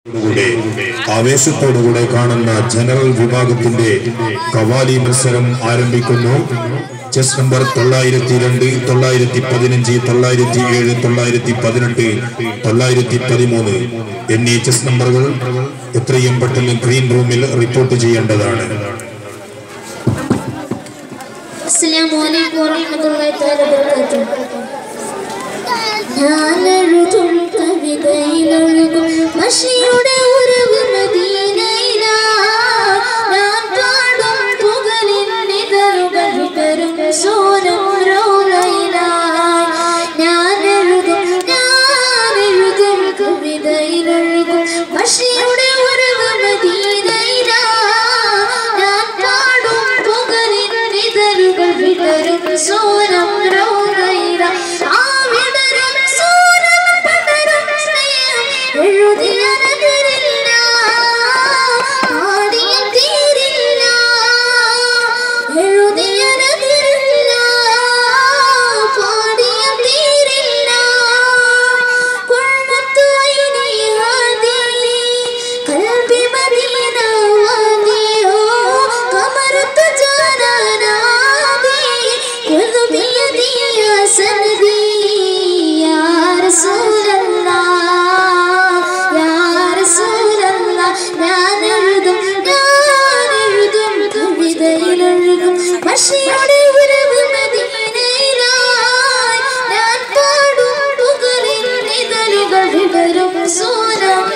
കൂടെ ആവേശത്തോടുകൂടെ കാണുന്ന ജനറൽ വിഭാഗത്തിന്റെ കവാലി മത്സരം ആരംഭിക്കുന്നു ചെസ് നമ്പർ തൊള്ളായിരത്തി രണ്ട് തൊള്ളായിരത്തി പതിനഞ്ച് തൊള്ളായിരത്തി ഏഴ് തൊള്ളായിരത്തി പതിനെട്ട് തൊള്ളായിരത്തി പതിമൂന്ന് എന്നീ ചെസ് നമ്പറുകൾ എത്രയും പെട്ടെന്ന് ഗ്രീൻ റൂമിൽ റിപ്പോർട്ട് ചെയ്യേണ്ടതാണ് അസ്സലാമു അലൈക്കും വറഹ്മത്തുള്ളാഹി തആല വബറകാതുഹു ഞാനെഴുതും കവിതയിലൊഴുകും മഷിയുടെ ഉറവ് മദീനയിലാ ഞാൻ പാടും പുകലിൻ നിതറുകൾ പെരും സോനം റൗലയിലാ ഞാനെഴുതും ഞാനെഴുതും കവിതയിലൊഴുകും മഷിയുടെ ഉറവ് മദീനയിലാ ഞാൻ പാടും പുകലിൻ നിതറുകൾ വിടരും സോനം റൗലയിലാ ആ വിടരും സോനം പടരും സ്നേഹം എഴുതിയതിരില്ല ആടിയ തീരില്ല എഴുതിയതിരില്ല പാടിയ തീരില്ല കുഴമത്തു ഐനി ഹാദി കൽബി മദീന വാദിയോ കമറത്ത് ജാനാനാദി കുൽ ബിയദി യാ സനദി യാ റസൂലല്ലാഹ് യാ റസൂലല്ലാഹ് ഞാൻ എഴുതും ഞാൻ എഴുതും കവിതയിലൊഴുകും മഷിയുടെ ഉറവ് മദീനയിലായി ഞാൻ പാടും പുകളിൽ നിഴലുകൾ വിടരും സൂനം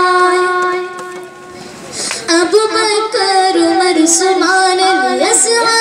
റൗളയിലായി أبو بكر مرسمان يسعى